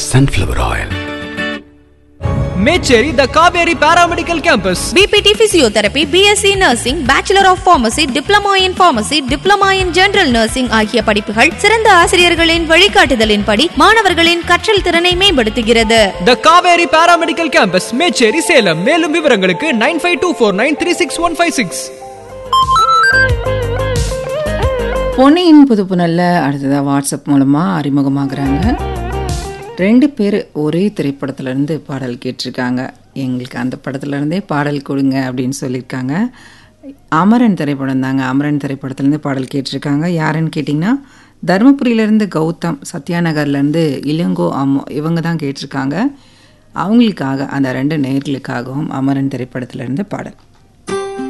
sunflower oil. Mecheri the Kaveri paramedical campus BPT physiotherapy BSc nursing bachelor of pharmacy diploma in pharmacy diploma in general nursing ஆகிய படிப்புகள் சிறந்த ஆசிரியர்களின் வழிகாட்டுதலின்படி மாணவர்களின் கற்றல் திறனை மேம்படுத்துகிறது the Kaveri paramedical campus Mecheri Salem மேலும் விவரங்களுக்கு nine five two four nine three six one five six பொன்னியின் புதுப்புணல்ல அடுத்ததாக வாட்ஸ்அப் மூலமாக அறிமுகமாகறாங்க ரெண்டு பேர் ஒரே திரைப்படத்துலேருந்து பாடல் கேட்டிருக்காங்க எங்களுக்கு அந்த படத்துலேருந்தே பாடல் கொடுங்க அப்படின்னு சொல்லியிருக்காங்க அமரன் திரைப்படம் தாங்க அமரன் திரைப்படத்துலேருந்து பாடல் கேட்டிருக்காங்க யாருன்னு கேட்டிங்கன்னா தருமபுரியிலேருந்து கௌதம் சத்யாநகர்லேருந்து இளங்கோ அம்மோ இவங்க தான் கேட்டிருக்காங்க அவங்களுக்காக அந்த ரெண்டு நேர்களுக்காகவும் அமரன் திரைப்படத்துலேருந்து பாடல்